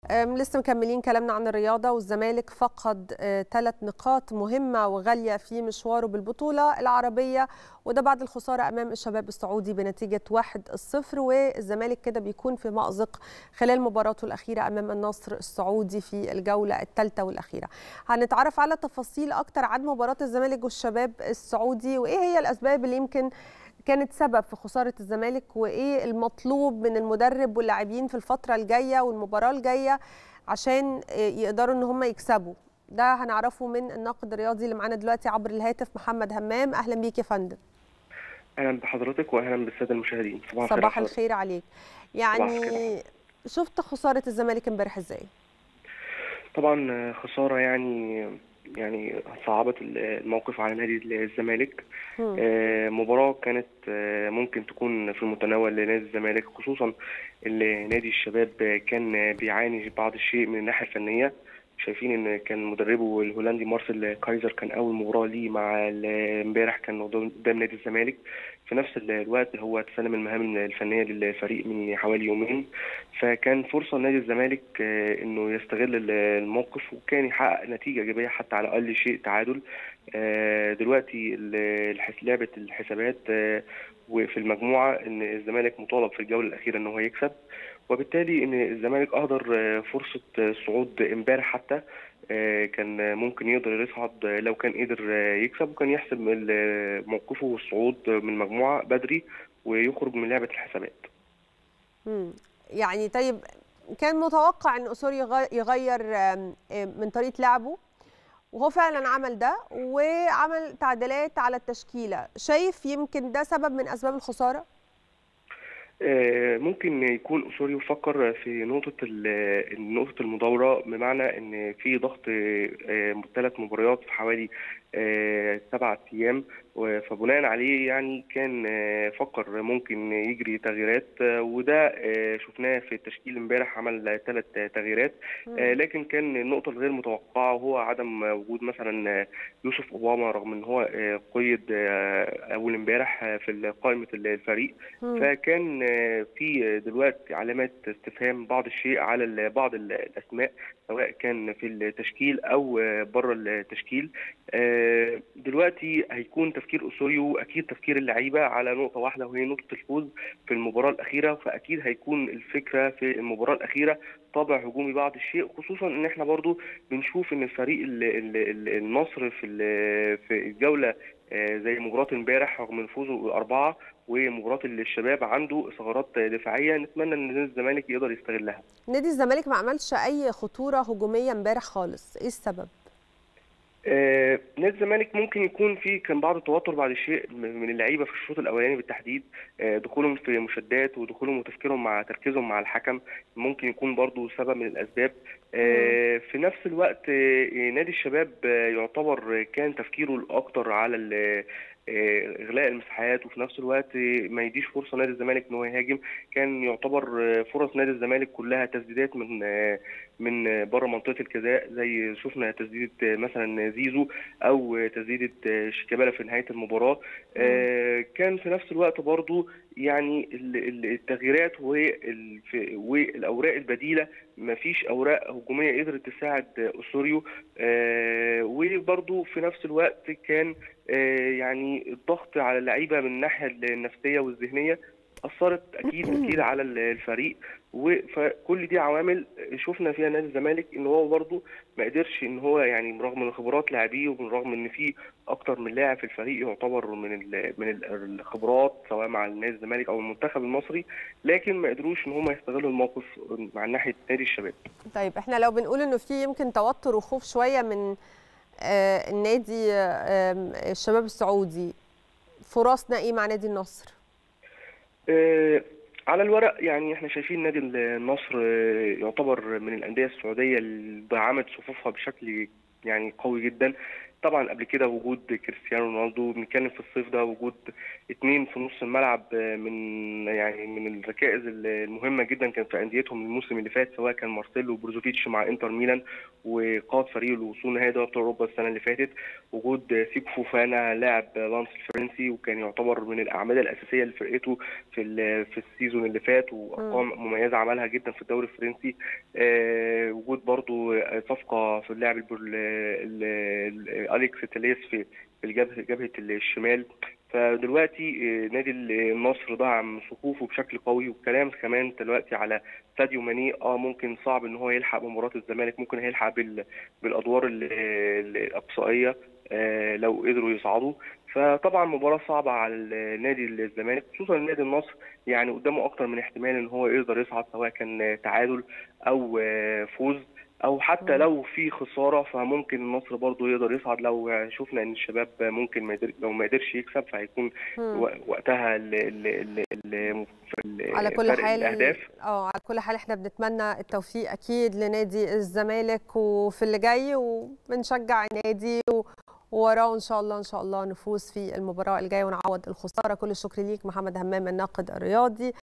لسه مكملين كلامنا عن الرياضة والزمالك فقد ثلاث نقاط مهمة وغالية في مشواره بالبطولة العربية وده بعد الخسارة أمام الشباب السعودي بنتيجة 1-0 والزمالك كده بيكون في مأزق خلال مباراته الأخيرة أمام النصر السعودي في الجولة الثالثة والأخيرة هنتعرف على تفاصيل أكتر عن مباراة الزمالك والشباب السعودي وإيه هي الأسباب اللي يمكن كانت سبب في خساره الزمالك وايه المطلوب من المدرب واللاعبين في الفتره الجايه والمباراه الجايه عشان يقدروا ان هم يكسبوا ده هنعرفه من الناقد الرياضي اللي معانا دلوقتي عبر الهاتف محمد همام اهلا بيك يا فندم اهلا بحضرتك واهلا بالساده المشاهدين صباح, صباح الخير عليك يعني شفت خساره الزمالك امبارح ازاي طبعا خساره يعني يعني صعبت الموقف على نادي الزمالك آه مباراة كانت آه ممكن تكون في المتناول لنادي الزمالك خصوصا اللي نادي الشباب كان بيعاني بعض الشيء من الناحية الفنية شايفين ان كان مدربه الهولندي مارسيل كايزر كان اول مباراه ليه مع امبارح كان قدام نادي الزمالك في نفس الوقت هو تسلم المهام الفنيه للفريق من حوالي يومين فكان فرصه لنادي الزمالك انه يستغل الموقف وكان يحقق نتيجه ايجابيه حتى على اقل شيء تعادل دلوقتي لعبه الحسابات وفي المجموعه ان الزمالك مطالب في الجوله الاخيره ان هو يكسب وبالتالي ان الزمالك اهدر فرصه الصعود امبارح حتى كان ممكن يقدر يصعد لو كان قدر يكسب وكان يحسب موقفه والصعود من المجموعه بدري ويخرج من لعبه الحسابات. امم يعني طيب كان متوقع ان اسوري يغير من طريقه لعبه وهو فعلا عمل ده وعمل تعديلات على التشكيله، شايف يمكن ده سبب من اسباب الخساره؟ ممكن يكون اسوري يفكر في نقطه نقطه المداوره بمعنى ان في ضغط ثلاث مباريات في حوالي سبعة ايام فبناء عليه يعني كان فكر ممكن يجري تغييرات وده شفناه في التشكيل امبارح عمل ثلاث تغييرات لكن كان النقطه الغير متوقعه هو عدم وجود مثلا يوسف اوباما رغم ان هو قيد اول امبارح في قائمه الفريق فكان في دلوقتي علامات استفهام بعض الشيء على بعض الاسماء سواء كان في التشكيل او بره التشكيل دلوقتي هيكون تفكير اسوريو اكيد تفكير اللعيبه على نقطه واحده وهي نقطه الفوز في المباراه الاخيره فاكيد هيكون الفكره في المباراه الاخيره طابع هجومي بعض الشيء خصوصا ان احنا برضو بنشوف ان الفريق النصر في في الجوله زي مباراه امبارح رغم من فوزه اربعه ومباراه الشباب عنده ثغرات دفاعيه نتمنى ان نادي الزمالك يقدر يستغلها. نادي الزمالك ما عملش اي خطوره هجوميه امبارح خالص، ايه السبب؟ آه، نادي الزمالك ممكن يكون في كان بعض التوتر بعد الشيء من اللعيبه في الشوط الاولاني بالتحديد آه، دخولهم في مشادات ودخولهم وتفكيرهم مع تركيزهم مع الحكم ممكن يكون برضو سبب من الاسباب آه، في نفس الوقت نادي الشباب يعتبر كان تفكيره الاكتر على اغلاق المساحات وفي نفس الوقت ما يديش فرصه نادي الزمالك ان هو يهاجم كان يعتبر فرص نادي الزمالك كلها تسديدات من من بره منطقه الجزاء زي شفنا تسديده مثلا زيزو او تسديده شيكابالا في نهايه المباراه كان في نفس الوقت برضو يعني التغييرات والاوراق البديله ما فيش اوراق هجوميه قدرت تساعد اسوريو وبرضو في نفس الوقت كان يعني الضغط على اللعيبه من الناحيه النفسيه والذهنيه اثرت اكيد اكيد على الفريق فكل دي عوامل شفنا فيها نادي الزمالك ان هو برضه ما قدرش ان هو يعني رغم من خبرات لاعبيه وبالرغم ان في اكتر من لاعب في الفريق يعتبر من من الخبرات سواء مع نادي الزمالك او المنتخب المصري لكن ما قدروش ان هم يستغلوا الموقف مع ناحيه نادي الشباب. طيب احنا لو بنقول انه في يمكن توتر وخوف شويه من آه النادي آه الشباب السعودي فرصنا ايه مع نادي النصر؟ آه على الورق يعني احنا شايفين نادي النصر يعتبر من الانديه السعوديه اللي دعمت صفوفها بشكل يعني قوي جدا طبعا قبل كده وجود كريستيانو رونالدو بنتكلم في الصيف ده وجود اثنين في نص الملعب من يعني من الركائز المهمه جدا كان في انديتهم الموسم اللي فات سواء كان مارسيلو وبروزوفيتش مع انتر ميلان وقاد فريق الوصول نهائي دوري ابطال اوروبا السنه اللي فاتت وجود سيكو فوفانا لاعب لانس الفرنسي وكان يعتبر من الاعمده الاساسيه لفرقته في في السيزون اللي فات وارقام مميزه عملها جدا في الدوري الفرنسي برضو صفقه في اللاعب البر- ال- ال- اليكس تاليس في في الجبهه جبهه الشمال فدلوقتي آه، نادي النصر دعم صفوفه بشكل قوي والكلام كمان دلوقتي على ساديو ماني اه ممكن صعب ان هو يلحق بمباراه الزمالك ممكن هيلحق بال بالادوار ال- ال- الاقصائيه آه، لو قدروا يصعدوا فطبعا مباراه صعبه على ال- نادي الزمالك خصوصا نادي النصر يعني قدامه اكتر من احتمال ان هو يقدر يصعد سواء كان تعادل او آه، فوز او حتى مم. لو في خساره فممكن النصر برضه يقدر يصعد لو شفنا ان الشباب ممكن ما يقدر لو ما قدرش يكسب فهيكون مم. و- وقتها ال ال ال ال في ال- على كل فرق حال الاهداف اه على كل حال احنا بنتمنى التوفيق اكيد لنادي الزمالك وفي اللي جاي وبنشجع النادي و- ووراه ان شاء الله ان شاء الله نفوز في المباراه الجايه ونعوض الخساره كل الشكر ليك محمد همام الناقد الرياضي